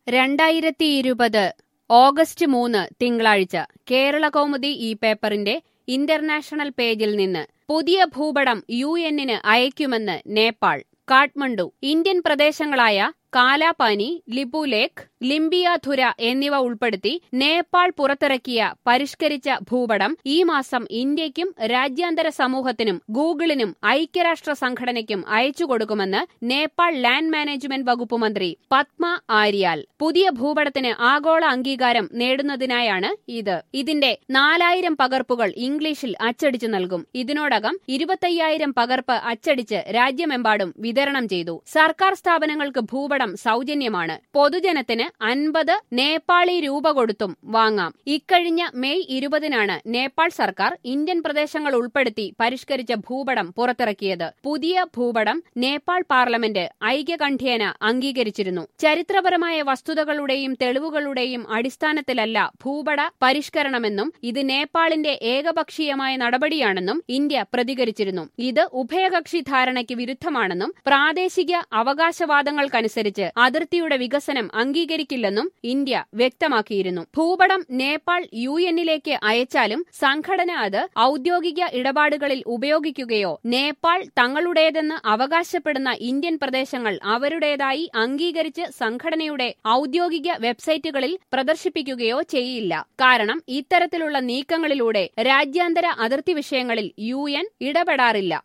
രണ്ടായിരത്തി ഇരുപത് ഓഗസ്റ്റ് മൂന്ന് തിങ്കളാഴ്ച കേരള കൗമുദി ഈ പേപ്പറിന്റെ ഇന്റർനാഷണൽ പേജിൽ നിന്ന് പുതിയ ഭൂപടം യു എന്നിന് അയക്കുമെന്ന് നേപ്പാൾ കാഠ്മണ്ഡു ഇന്ത്യൻ പ്രദേശങ്ങളായ കാലാപാനി ലിപുലേഖ് ലിംബിയാധുര എന്നിവ ഉൾപ്പെടുത്തി നേപ്പാൾ പുറത്തിറക്കിയ പരിഷ്കരിച്ച ഭൂപടം ഈ മാസം ഇന്ത്യയ്ക്കും രാജ്യാന്തര സമൂഹത്തിനും ഗൂഗിളിനും ഐക്യരാഷ്ട്ര സംഘടനയ്ക്കും അയച്ചുകൊടുക്കുമെന്ന് നേപ്പാൾ ലാൻഡ് മാനേജ്മെന്റ് വകുപ്പ് മന്ത്രി പത്മ ആര്യാൽ പുതിയ ഭൂപടത്തിന് ആഗോള അംഗീകാരം നേടുന്നതിനായാണ് ഇത് ഇതിന്റെ നാലായിരം പകർപ്പുകൾ ഇംഗ്ലീഷിൽ അച്ചടിച്ചു നൽകും ഇതിനോടകം ഇരുപത്തയ്യായിരം പകർപ്പ് അച്ചടിച്ച് രാജ്യമെമ്പാടും വിതരണം ചെയ്തു സർക്കാർ സ്ഥാപനങ്ങൾക്ക് ഭൂപടം സൗജന്യമാണ് പൊതുജനത്തിന് അൻപത് നേപ്പാളി രൂപ കൊടുത്തും വാങ്ങാം ഇക്കഴിഞ്ഞ മെയ് ഇരുപതിനാണ് നേപ്പാൾ സർക്കാർ ഇന്ത്യൻ പ്രദേശങ്ങൾ ഉൾപ്പെടുത്തി പരിഷ്കരിച്ച ഭൂപടം പുറത്തിറക്കിയത് പുതിയ ഭൂപടം നേപ്പാൾ പാർലമെന്റ് ഐക്യകണ്ഠ്യേന അംഗീകരിച്ചിരുന്നു ചരിത്രപരമായ വസ്തുതകളുടെയും തെളിവുകളുടെയും അടിസ്ഥാനത്തിലല്ല ഭൂപട പരിഷ്കരണമെന്നും ഇത് നേപ്പാളിന്റെ ഏകപക്ഷീയമായ നടപടിയാണെന്നും ഇന്ത്യ പ്രതികരിച്ചിരുന്നു ഇത് ഉഭയകക്ഷി ധാരണയ്ക്ക് വിരുദ്ധമാണെന്നും പ്രാദേശിക അവകാശവാദങ്ങൾക്കനുസരിച്ച് അതിർത്തിയുടെ വികസനം അംഗീകരിക്കില്ലെന്നും ഇന്ത്യ വ്യക്തമാക്കിയിരുന്നു ഭൂപടം നേപ്പാൾ യു എന്നിലേക്ക് അയച്ചാലും സംഘടന അത് ഔദ്യോഗിക ഇടപാടുകളിൽ ഉപയോഗിക്കുകയോ നേപ്പാൾ തങ്ങളുടേതെന്ന് അവകാശപ്പെടുന്ന ഇന്ത്യൻ പ്രദേശങ്ങൾ അവരുടേതായി അംഗീകരിച്ച് സംഘടനയുടെ ഔദ്യോഗിക വെബ്സൈറ്റുകളിൽ പ്രദർശിപ്പിക്കുകയോ ചെയ്യില്ല കാരണം ഇത്തരത്തിലുള്ള നീക്കങ്ങളിലൂടെ രാജ്യാന്തര അതിർത്തി വിഷയങ്ങളിൽ യു ഇടപെടാറില്ല